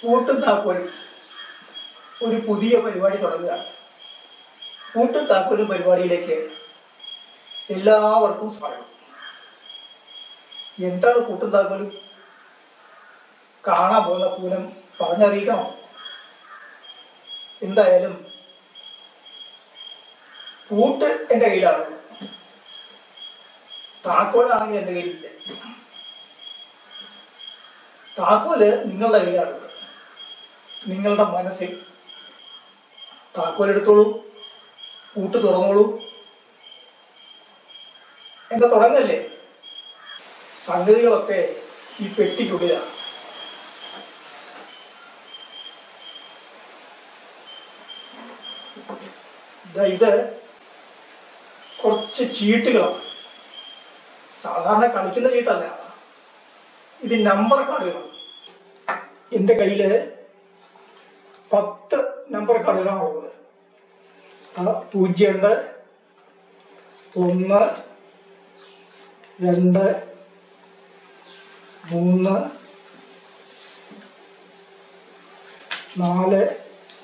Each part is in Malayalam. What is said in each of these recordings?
കൂട്ടും താക്കോലും ഒരു പുതിയ പരിപാടി തുടങ്ങുകയാണ് കൂട്ടും താക്കോലും പരിപാടിയിലേക്ക് എല്ലാവർക്കും സ്വാഗതം എന്താണ് കൂട്ടും താക്കോലും കാണാൻ പോകുന്ന പൂരം പറഞ്ഞറിയിക്കണോ എന്തായാലും പൂട്ട് എൻ്റെ കയ്യിലാണ് താക്കോലാണെങ്കിൽ എൻ്റെ കയ്യിലില്ല താക്കോല് നിങ്ങളുടെ കയ്യിലാണുള്ളത് നിങ്ങളുടെ മനസ്സിൽ താക്കോൽ എടുത്തോളൂ പൂട്ട് തുറന്നോളൂ എന്താ തുടങ്ങല്ലേ സംഗതികളൊക്കെ ഈ പെട്ടിക്കുള്ളിലാണ് ദാ ഇത് കുറച്ച് ചീട്ടുകളാണ് സാധാരണ കളിക്കുന്ന ചീട്ടല്ല ഇത് നമ്പർ കാർഡുകളാണ് എൻ്റെ കയ്യില് പത്ത് നമ്പർ കാർഡുകളാണ് ഉള്ളത് ആ പൂജ്യം ഉണ്ട് ഒന്ന് രണ്ട് മൂന്ന് നാല്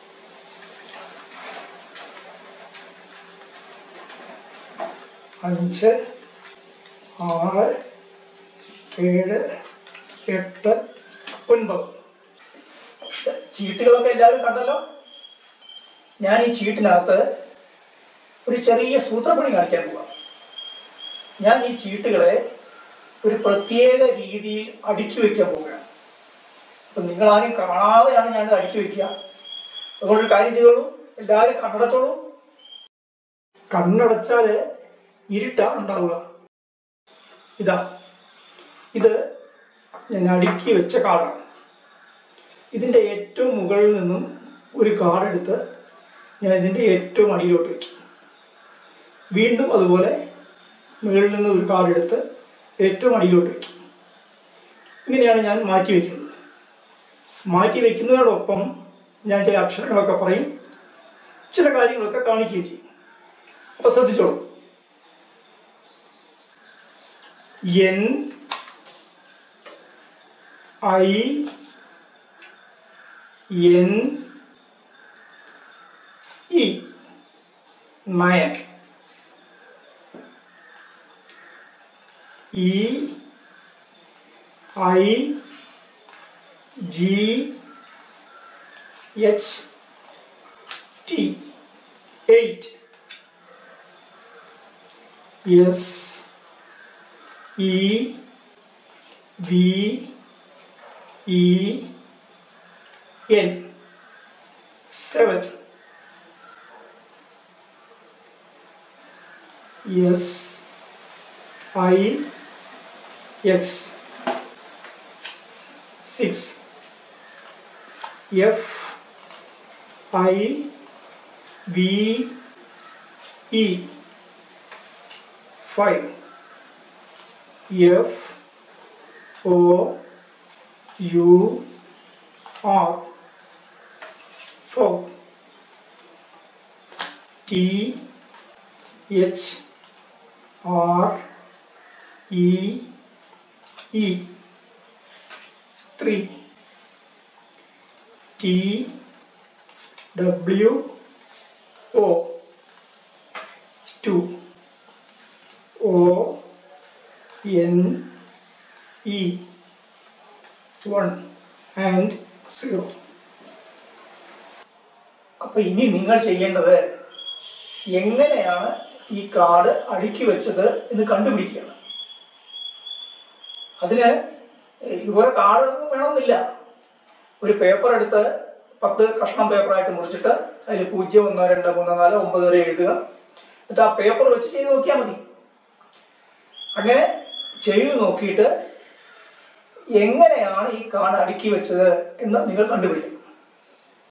അഞ്ച് ആറ് ഏഴ് എട്ട് ഒൻപത് ചീട്ടുകളൊക്കെ എല്ലാവരും കണ്ടല്ലോ ഞാൻ ഈ ചീട്ടിനകത്ത് ഒരു ചെറിയ സൂത്രപ്പണി കാണിക്കാൻ പോവാം ഞാൻ ഈ ചീട്ടുകളെ ഒരു പ്രത്യേക രീതിയിൽ അടുക്കി വെക്കാൻ പോവുകയാണ് അപ്പൊ നിങ്ങൾ ആരും കാണാതെയാണ് ഞാനിത് അടുക്കി വെക്കുക അതുകൊണ്ട് ഒരു കാര്യം ചെയ്തോളൂ എല്ലാവരും കണ്ണടച്ചോളൂ കണ്ണടച്ചാല് ഇരുട്ടാണ് ഉണ്ടാവുക ഇതാ ഇത് ഞാൻ അടുക്കി വെച്ച കാർഡാണ് ഇതിന്റെ ഏറ്റവും മുകളിൽ നിന്നും ഒരു കാർഡ് എടുത്ത് ഞാൻ ഇതിന്റെ ഏറ്റവും അടിയിലോട്ട് വെക്കും വീണ്ടും അതുപോലെ മുകളിൽ നിന്ന് ഒരു കാർഡ് എടുത്ത് ഏറ്റവും അടിയിലോട്ട് വെക്കും ഇങ്ങനെയാണ് ഞാൻ മാറ്റി വയ്ക്കുന്നത് മാറ്റി വയ്ക്കുന്നതോടൊപ്പം ഞാൻ ചില അക്ഷരങ്ങളൊക്കെ പറയും ചില കാര്യങ്ങളൊക്കെ കാണിക്കുകയും ചെയ്യും അപ്പൊ ശ്രദ്ധിച്ചോളൂ N I N E nine E I G H T eight S E V E N seven S I X six F I V E five F O U R four T H R E E three T W O two O N E one and zero അപ്പൊ ഇനി നിങ്ങൾ ചെയ്യേണ്ടത് എങ്ങനെയാണ് ഈ കാർഡ് അടുക്കി വെച്ചത് എന്ന് കണ്ടുപിടിക്കുകയാണ് അതിന് ഇതുപോലെ കാർഡ് ഒന്നും വേണമെന്നില്ല ഒരു പേപ്പർ എടുത്ത് പത്ത് കഷ്ണം പേപ്പറായിട്ട് മുറിച്ചിട്ട് അതിൽ പൂജ്യം ഒന്ന് രണ്ട് മൂന്ന് നാല് ഒമ്പത് വരെ എഴുതുക എന്നിട്ട് ആ പേപ്പർ വെച്ച് ചെയ്ത് നോക്കിയാൽ മതി അങ്ങനെ ചെയ്തു നോക്കിയിട്ട് എങ്ങനെയാണ് ഈ കാർഡ് അടുക്കി വെച്ചത് എന്ന് നിങ്ങൾ കണ്ടുപിടിക്കും